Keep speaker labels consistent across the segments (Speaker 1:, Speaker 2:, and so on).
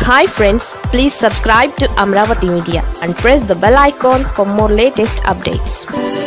Speaker 1: hi friends please subscribe to Amaravati media and press the bell icon for more latest updates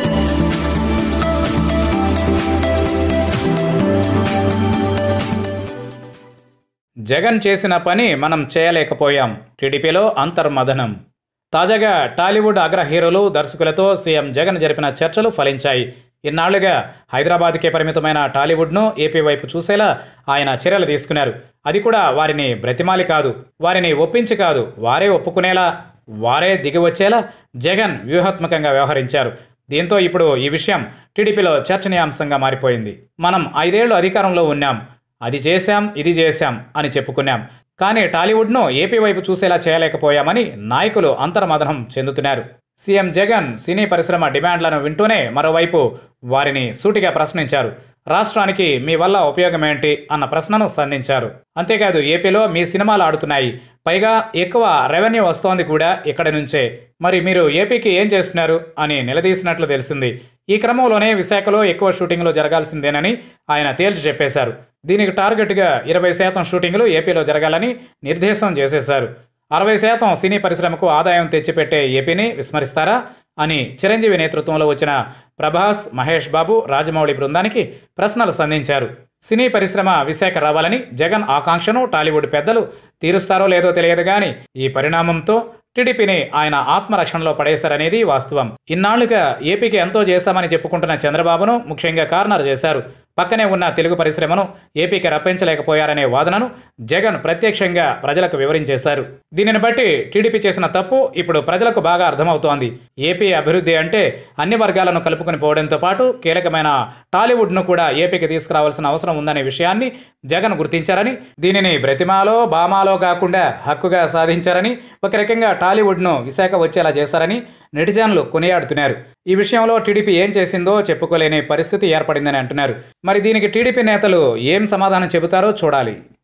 Speaker 2: Jagan చేసిన పని మనం చేయలేకపోయాం టీడీపీలో అంతర్మదనం తాజాగా టాలీవుడ్ అగ్ర హీరోలు దర్శకులతో సీఎం జగన్ జరిపిన చర్చలు ఫలించాయి ఇన్నాళ్లుగా హైదరాబాద్కే పరిమితమైన టాలీవుడ్ను ఏపీ వైపు చూసేలా ఆయన చర్యలు తీసుకున్నారు అది కూడా వారిని బ్రతిమాలి కాదు వారిని ఒప్పించి కాదు వారే ఒప్పుకునేలా వారే దిగి వచ్చేలా జగన్ వ్యూహాత్మకంగా వ్యవహరించారు దీంతో ఇప్పుడు ఈ విషయం టీడీపీలో చర్చనీయాంశంగా మారిపోయింది మనం ఐదేళ్లు అధికారంలో ఉన్నాం అది చేశాం ఇది చేశాం అని చెప్పుకున్నాం కానీ టాలీవుడ్ను ఏపీ వైపు చూసేలా చేయలేకపోయామని నాయకులు అంతర్మదనం చెందుతున్నారు సీఎం జగన్ సినీ పరిశ్రమ డిమాండ్లను వింటూనే మరోవైపు వారిని సూటిగా ప్రశ్నించారు రాష్ట్రానికి మీ వల్ల ఉపయోగం ఏంటి అన్న ప్రశ్నను సంధించారు అంతేకాదు ఏపీలో మీ సినిమాలు ఆడుతున్నాయి పైగా ఎక్కువ రెవెన్యూ వస్తోంది కూడా ఇక్కడి నుంచే మరి మీరు ఏపీకి ఏం చేస్తున్నారు అని నిలదీసినట్లు తెలిసింది ఈ క్రమంలోనే విశాఖలో ఎక్కువ షూటింగ్లు జరగాల్సిందేనని ఆయన తేల్చి చెప్పేశారు దీనికి టార్గెట్గా ఇరవై శాతం షూటింగ్లు ఏపీలో జరగాలని నిర్దేశం చేసేశారు అరవై శాతం సినీ పరిశ్రమకు ఆదాయం తెచ్చిపెట్టే ఏపీని విస్మరిస్తారా అని చిరంజీవి నేతృత్వంలో వచ్చిన ప్రభాస్ మహేష్ బాబు రాజమౌళి బృందానికి ప్రశ్నలు సంధించారు సినీ పరిశ్రమ విశాఖ రావాలని జగన్ ఆకాంక్షను టాలీవుడ్ పెద్దలు తీరుస్తారో లేదో తెలియదు కానీ ఈ పరిణామంతో టీడీపీని ఆయన ఆత్మరక్షణలో పడేశారనేది వాస్తవం ఇన్నాళ్లుగా ఏపీకి ఎంతో చేశామని చెప్పుకుంటున్న చంద్రబాబును ముఖ్యంగా కార్నర్ చేశారు పక్కనే ఉన్న తెలుగు పరిశ్రమను ఏపీకి రప్పించలేకపోయారనే వాదనను జగన్ ప్రత్యక్షంగా ప్రజలకు వివరించేశారు దీనిని బట్టి టీడీపీ చేసిన తప్పు ఇప్పుడు ప్రజలకు బాగా అర్థమవుతోంది ఏపీ అభివృద్ధి అంటే అన్ని వర్గాలను కలుపుకొని పోవడంతో పాటు కీలకమైన టాలీవుడ్ను కూడా ఏపీకి తీసుకురావాల్సిన అవసరం ఉందనే విషయాన్ని జగన్ గుర్తించారని దీనిని బ్రతిమాలో బామాలో కాకుండా హక్కుగా సాధించారని ఒక రకంగా టాలీవుడ్ను విశాఖ వచ్చేలా చేశారని నెటిజన్లు కొనియాడుతున్నారు ఈ విషయంలో టీడీపీ ఏం చేసిందో చెప్పుకోలేని పరిస్థితి ఏర్పడిందని అంటున్నారు మరి దీనికి టీడీపీ నేతలు ఏం సమాధానం చెబుతారో చూడాలి